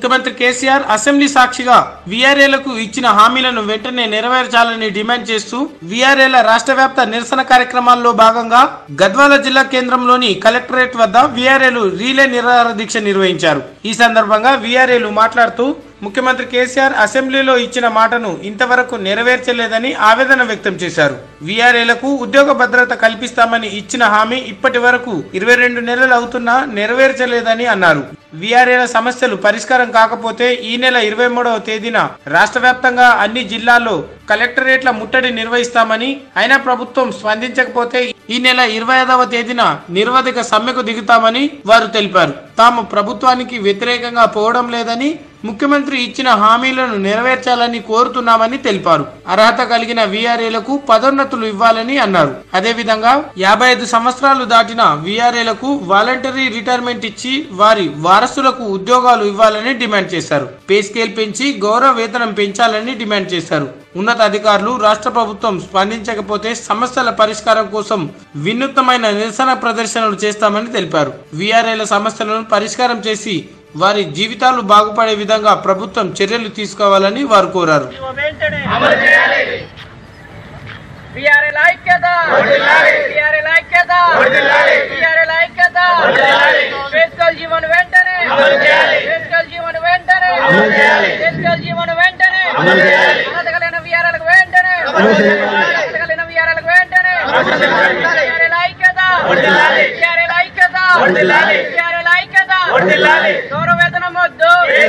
ముఖ్యమంత్రి కేసీఆర్ అసెంబ్లీ సాక్షిగా వీఆర్ఏలకు ఇచ్చిన హామీలను వెంటనే నెరవేర్చాలని డిమాండ్ చేస్తూ వీఆర్ఏల రాష్ట్ర వ్యాప్త నిరసన కార్యక్రమాల్లో భాగంగా గద్వాల జిల్లా కేంద్రంలోని కలెక్టరేట్ వద్ద వీఆర్ఏలు రీలే నిరాహార దీక్ష నిర్వహించారు ఈ సందర్భంగా వీఆర్ఏలు మాట్లాడుతూ ముఖ్యమంత్రి కేసీఆర్ అసెంబ్లీలో ఇచ్చిన మాటను ఇంతవరకు నెరవేర్చలేదని ఆవేదన వ్యక్తం చేశారు వీఆర్ఏలకు ఉద్యోగ భద్రత కల్పిస్తామని ఇచ్చిన హామీ ఇప్పటి వరకు ఇరవై రెండు నెలలు అవుతున్నా నెరవేర్చలేదని అన్నారు వీఆర్ఏల సమస్యలు పరిష్కారం కాకపోతే ఈ నెల ఇరవై మూడవ తేదీన రాష్ట్ర వ్యాప్తంగా అన్ని జిల్లాల్లో కలెక్టరేట్ల ముట్టడి నిర్వహిస్తామని అయినా ప్రభుత్వం స్పందించకపోతే ఈ నెల ఇరవై ఐదవ తేదీన నిరవధిక సమ్మెకు దిగుతామని వారు తెలిపారు తాము ప్రభుత్వానికి వ్యతిరేకంగా పోవడం లేదని ముఖ్యమంత్రి ఇచ్చిన హామీలను నెరవేర్చాలని కోరుతున్నామని తెలిపారు అర్హత కలిగిన వీఆర్ఏలకు పదోన్నతులు ఇవ్వాలని అన్నారు అదేవిధంగా యాభై ఐదు సంవత్సరాలు దాటిన వీఆర్ఏలకు వాలంటరీ రిటైర్మెంట్ ఇచ్చి వారి వారసులకు ఉద్యోగాలు ఇవ్వాలని డిమాండ్ చేశారు పే స్కేల్ పెంచి గౌరవ వేతనం పెంచాలని డిమాండ్ చేశారు ఉన్నత అధికారులు రాష్ట్ర ప్రభుత్వం స్పందించకపోతే సమస్యల పరిష్కారం కోసం వినూత్నమైన నిరసన ప్రదర్శనలు చేస్తామని తెలిపారు వీఆర్ఏల సమస్యలను పరిష్కారం చేసి వారి జీవితాలు బాగుపడే విధంగా ప్రభుత్వం చర్యలు తీసుకోవాలని వారు కోరారు వెంటనే బిఆర్ఎల్ ఐక్యత బిఆర్ఎల్ ఐక్యత బిఆర్ఎల్ ఐక్యత ఫిజికల్ జీవన్ వెంటనే ఫిజికల్ జీవన్ వెంటనే ఫిజికల్ జీవన్ వెంటనే అనదగలిగిన బిఆర్ఎల్ వెంటనే అనదగలిగిన బిఆర్ఎల్ వెంటనే బిఆర్ఎల్ ఐక్యత బిఆర్ఎల్ ఐక్యత బిఆర్ఎల్ ఐక్యత గౌరవ వేతనం వద్దు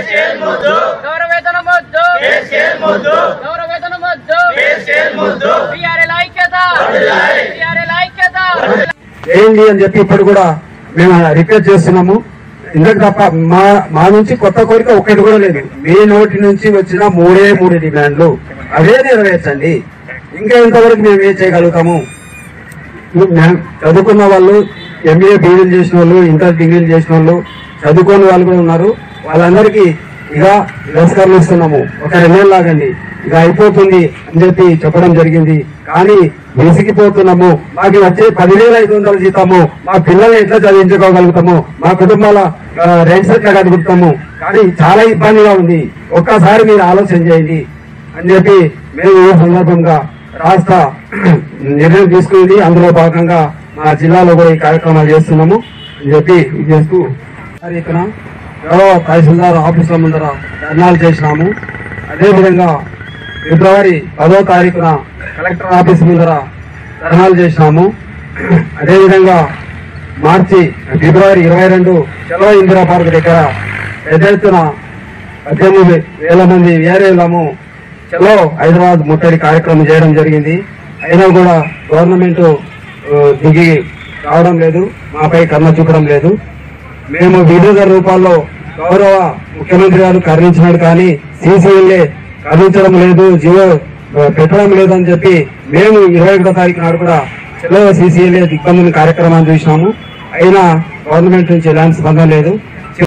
గౌరవ వేతనం వద్దు గౌరవ వేతనం వద్దు బిఆర్ఎల్ ఐక్యత బిఆర్ఎల్ ఐక్యత చేయండి అని చెప్పి ఇప్పుడు కూడా మేము రిక్వెస్ట్ చేస్తున్నాము ఇందుకు తప్ప మా మా నుంచి కొత్త కోరిక ఒకటి కూడా లేదు మీ నోటి నుంచి వచ్చిన మూడే మూడు డిమాండ్లు అవే నెరవేర్చండి ఇంకా ఇంతవరకు మేము ఏం చేయగలుగుతాము మేము చదువుకున్న వాళ్ళు ఎంబీఏ బీఈలు చేసిన వాళ్ళు ఇంటర్ డిగ్రీలు చేసిన వాళ్ళు చదువుకోని వాళ్ళు కూడా ఉన్నారు వాళ్ళందరికీ ఇక తిరస్కారాలు ఇస్తున్నాము ఒక రెండేళ్ళు లాగండి ఇక అయిపోతుంది అని చెప్పి చెప్పడం జరిగింది కానీ విసిగిపోతున్నాము మాకు వచ్చే పదివేల ఐదు వందల జీతము మా పిల్లల్ని ఎట్లా చదివించుకోగలుగుతాము మా కుటుంబాల ఆ, రెంట్స్ ఎట్లా కట్టుకుంటాము కానీ చాలా ఇబ్బందిగా ఉంది ఒక్కసారి మీరు ఆలోచన చేయండి అని చెప్పి మేము ఈ సందర్భంగా రాష్ట్ర నిర్ణయం తీసుకుంది అందులో భాగంగా మా జిల్లాలో కూడా ఈ కార్యక్రమాలు చేస్తున్నాము అని చెప్పి ఇది చేస్తూ తారీఖున గౌరవ తహసీల్దార్ ఆఫీసుల ముందర ధర్నాలు చేసినాము అదేవిధంగా ఫిబ్రవరి పదో తారీఖున కలెక్టర్ ఆఫీస్ ముందర ధర్నాలు చేసినాము అదేవిధంగా మార్చి ఫిబ్రవరి ఇరవై రెండు చలో ఇందిరా పార్క్ దగ్గర పెద్ద ఎత్తున పద్దెనిమిది వేల మంది వేరేలము చలో హైదరాబాద్ ముట్టడి కార్యక్రమం చేయడం జరిగింది అయినా కూడా గవర్నమెంట్ ఆ, దిగి రావడం లేదు మాపై కన్న చూపడం లేదు మేము వివిధ రూపాల్లో గౌరవ ముఖ్యమంత్రి గారు కరుణించినాడు కానీ సీసీఎల్ఏ కరుణించడం లేదు జియో ఆ, పెట్టడం లేదు అని చెప్పి మేము ఇరవై ఒకటో తారీఖు నాడు కూడా చలో సీసీఎల్ఏ దిగ్బంధన కార్యక్రమాన్ని చూసినాము అయినా గవర్నమెంట్ నుంచి ఎలాంటి స్పందన లేదు